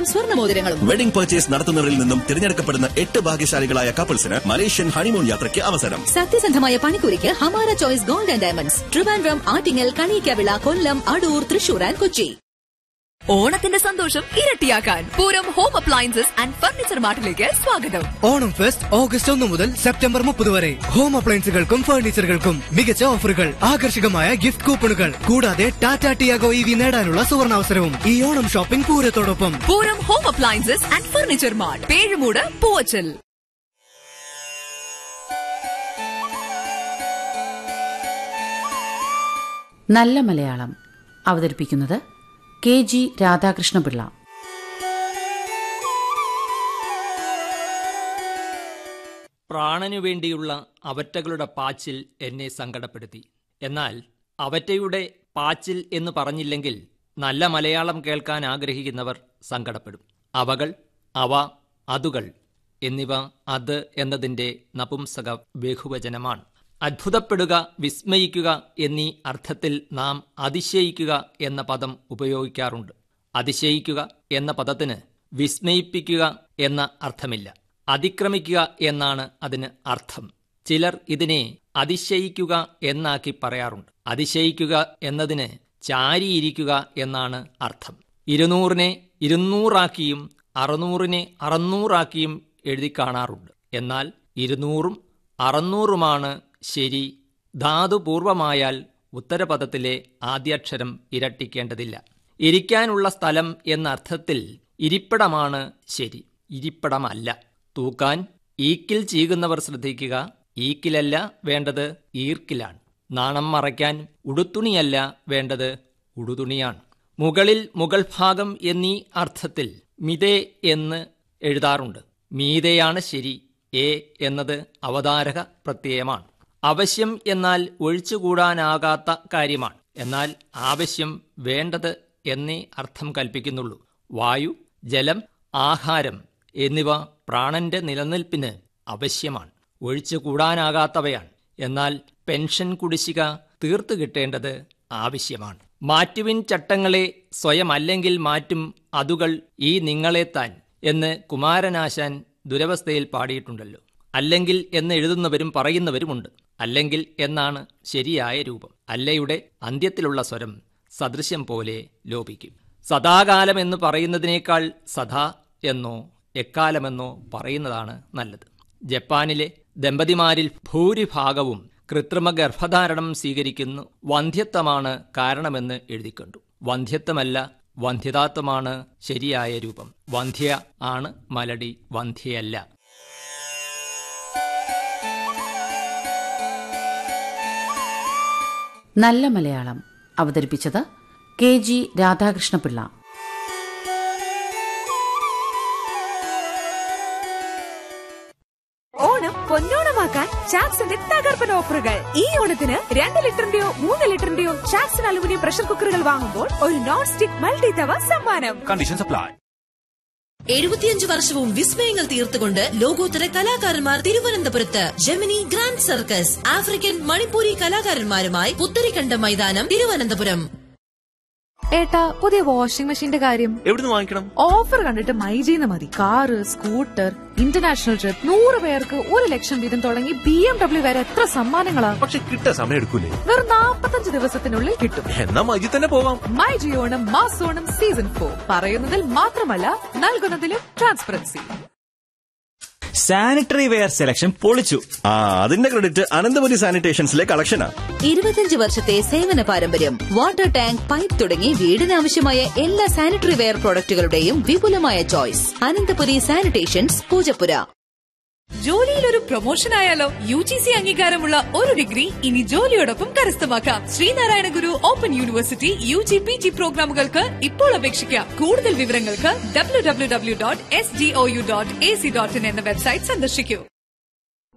കിടിലൻ സ്വർണ്ണമോതിരങ്ങളും wedding purchase നടത്തുന്നവരിൽ നിന്നും തിരഞ്ഞെടുക്കപ്പെടുന്ന എട്ട് ഭാഗ്യശാലികളായ കപ്പിൾസിന് മലേഷ്യൻ ഹണിമൂൺ യാത്രയ്ക്ക് അവസരം സത്യസന്ധമായ പണിക്കൂലിക്ക് Hamara choice gold and diamonds Trivandrum Attingal Kaniyikkavila Kollam Adoor Thrissur and Kochi ഓണത്തിന്റെ സന്തോഷം ഇരട്ടിയാക്കാൻ Pooram home appliances and furniture മാർട്ടിലേക്ക് സ്വാഗതം ഓണം ഫെസ്റ്റ് ഓഗസ്റ്റ് ഒന്ന് മുതൽ സെപ്റ്റംബർ മുപ്പത് വരെ ഹോം അപ്ലയൻസുകൾക്കും ഫർണിച്ചറുകൾക്കും മികച്ച ഓഫറുകൾ ആകർഷകമായ ഗിഫ്റ്റ് കൂപ്പണുകൾ കൂടാതെ ടാറ്റ ടിയാഗോ ഇ വി നേടാനുള്ള സുവർണാവസരവും ഈ ഓണം ഷോപ്പിംഗ് പൂരത്തോടൊപ്പം Pooram home appliances and furniture mart Pezhumoodu Poovachal നല്ല മലയാളം അവതരിപ്പിക്കുന്നത് കെ ജി രാധാകൃഷ്ണപിള്ള പ്രാണനു വേണ്ടിയുള്ള അവറ്റകളുടെ പാച്ചിൽ എന്നെ സങ്കടപ്പെടുത്തി എന്നാൽ അവറ്റയുടെ പാച്ചിൽ എന്ന് പറഞ്ഞില്ലെങ്കിൽ നല്ല മലയാളം കേൾക്കാൻ ആഗ്രഹിക്കുന്നവർ സങ്കടപ്പെടും അവകൾ അവ അതുകൾ എന്നിവ അത് എന്നതിൻ്റെ നപുംസക ബഹുവചനമാണ് അത്ഭുതപ്പെടുക വിസ്മയിക്കുക എന്നീ അർത്ഥത്തിൽ നാം അതിശയിക്കുക എന്ന പദം ഉപയോഗിക്കാറുണ്ട് അതിശയിക്കുക എന്ന പദത്തിന് വിസ്മയിപ്പിക്കുക എന്ന അർത്ഥമില്ല അതിക്രമിക്കുക എന്നാണ് അതിന് അർത്ഥം ചിലർ ഇതിനെ അതിശയിക്കുക എന്നാക്കി പറയാറുണ്ട് അതിശയിക്കുക എന്നതിന് ചാരിയിരിക്കുക എന്നാണ് അർത്ഥം ഇരുന്നൂറിനെ ഇരുന്നൂറാക്കിയും അറുന്നൂറിനെ അറുന്നൂറാക്കിയും എഴുതി കാണാറുണ്ട് എന്നാൽ ഇരുന്നൂറും അറുന്നൂറുമാണ് ശരി ധാതുപൂർവമായാൽ ഉത്തരപദത്തിലെ ആദ്യാക്ഷരം ഇരട്ടിക്കേണ്ടതില്ല ഇരിക്കാനുള്ള സ്ഥലം എന്ന അർത്ഥത്തിൽ ഇരിപ്പിടമാണ് ശരി ഇരിപ്പിടമല്ല തൂക്കാൻ ഈക്കിൽ ചീകുന്നവർ ശ്രദ്ധിക്കുക ഈക്കിലല്ല വേണ്ടത് ഈർക്കിലാണ് നാണം മറയ്ക്കാൻ ഉടുത്തുണിയല്ല വേണ്ടത് ഉടുതുണിയാണ് മുകളിൽ മുകൾ ഭാഗം എന്നീ അർത്ഥത്തിൽ മിതേ എന്ന് എഴുതാറുണ്ട് മീതയാണ് ശരി എ എന്നത് അവതാരക പ്രത്യയമാണ് അവശ്യം എന്നാൽ ഒഴിച്ചുകൂടാനാകാത്ത കാര്യമാണ് എന്നാൽ ആവശ്യം വേണ്ടത് എന്നേ അർത്ഥം കൽപ്പിക്കുന്നുള്ളൂ വായു ജലം ആഹാരം എന്നിവ പ്രാണന്റെ നിലനിൽപ്പിന് അവശ്യമാണ് ഒഴിച്ചുകൂടാനാകാത്തവയാണ് എന്നാൽ പെൻഷൻ കുടിശ്ശിക തീർത്തു കിട്ടേണ്ടത് ആവശ്യമാണ് മാറ്റുവിൻ ചട്ടങ്ങളെ സ്വയം അല്ലെങ്കിൽ മാറ്റും അതുകൾ ഈ നിങ്ങളെ താൻ എന്ന് കുമാരനാശാൻ ദുരവസ്ഥയിൽ പാടിയിട്ടുണ്ടല്ലോ അല്ലെങ്കിൽ എന്ന് എഴുതുന്നവരും പറയുന്നവരുമുണ്ട് അല്ലെങ്കിൽ എന്നാണ് ശരിയായ രൂപം അല്ലയുടെ അന്ത്യത്തിലുള്ള സ്വരം സദൃശ്യം പോലെ ലോപിക്കും സദാകാലം എന്ന് പറയുന്നതിനേക്കാൾ സദാ എന്നോ എക്കാലമെന്നോ പറയുന്നതാണ് നല്ലത് ജപ്പാനിലെ ദമ്പതിമാരിൽ ഭൂരിഭാഗവും കൃത്രിമ ഗർഭധാരണം സ്വീകരിക്കുന്നു വന്ധ്യത്വമാണ് കാരണമെന്ന് എഴുതിക്കണ്ടു വന്ധ്യത്വമല്ല വന്ധ്യതാത്വമാണ് ശരിയായ രൂപം വന്ധ്യ ആണ് മലടി വന്ധ്യയല്ല നല്ല മലയാളം അവതരിപ്പിച്ചത് കെ ജി രാധാകൃഷ്ണപിള്ള ഓണം പൊന്നോണമാക്കാൻ ചാക്സിന്റെ തകർപ്പൻ ഓഫറുകൾ ഈ ഓണത്തിന് രണ്ട് ലിറ്ററിന്റെയോ മൂന്ന് ലിറ്ററിന്റെയോ ചാക്സൺ അലുമിനിയം പ്രഷർ കുക്കറുകൾ വാങ്ങുമ്പോൾ ഒരു നോൺ സ്റ്റിക് മൾട്ടി തവ സമ്മാനം കണ്ടീഷൻസ് അപ്ലൈ എഴുപത്തിയഞ്ച് വർഷവും വിസ്മയങ്ങൾ തീർത്തുകൊണ്ട് ലോകോത്തര കലാകാരന്മാർ തിരുവനന്തപുരത്ത് Gemini grand circus African Manipuri കലാകാരന്മാരുമായി പുത്തരിക്കണ്ട മൈതാനം തിരുവനന്തപുരം ഏട്ടാ പുതിയ വാഷിംഗ് മെഷീന്റെ കാര്യം എവിടുന്ന് വാങ്ങിക്കണം ഓഫർ കണ്ടിട്ട് മൈജീന്ന് മതി കാറ് സ്കൂട്ടർ ഇന്റർനാഷണൽ ട്രിപ്പ് നൂറ് പേർക്ക് ഒരു ലക്ഷം വീതം തുടങ്ങി ബി എം ഡബ്ല്യു വരെ എത്ര സമ്മാനങ്ങളാ പക്ഷെ കിട്ടാൻ സമയം എടുക്കൂലേ വെറും നാപ്പത്തഞ്ച് ദിവസത്തിനുള്ളിൽ കിട്ടും എന്നാ മജി തന്നെ പോവാം മൈ ജിയോണം മാസോണം സീസൺ ഫോർ പറയുന്നതിൽ മാത്രമല്ല നൽകുന്നതിലും ട്രാൻസ്പെറൻസി സാനിറ്ററി വെയർ സെലക്ഷൻ പൊളിച്ചു ആ അതിന്റെ ക്രെഡിറ്റ് അനന്തപുരി സാനിറ്റേഷൻസിലെ കളക്ഷനാ ഇരുപത്തിയഞ്ച് വർഷത്തെ സേവന പാരമ്പര്യം വാട്ടർ ടാങ്ക് പൈപ്പ് തുടങ്ങി വീടിനാവശ്യമായ എല്ലാ സാനിറ്ററി വെയർ പ്രോഡക്റ്റുകളുടെയും വിപുലമായ ചോയ്സ് അനന്തപുരി സാനിറ്റേഷൻസ് പൂജപ്പുര ജോലിയിൽ ഒരു പ്രൊമോഷൻ ആയാലോ യു ജി സി അംഗീകാരമുള്ള ഒരു ഡിഗ്രി ഇനി ജോലിയോടൊപ്പം കരസ്ഥമാക്കാം Sreenarayana Guru open university U G P G പ്രോഗ്രാമുകൾക്ക് ഇപ്പോൾ അപേക്ഷിക്കാം കൂടുതൽ വിവരങ്ങൾക്ക് W W W dot S D O U dot A C dot in എന്ന വെബ്സൈറ്റ് സന്ദർശിക്കൂ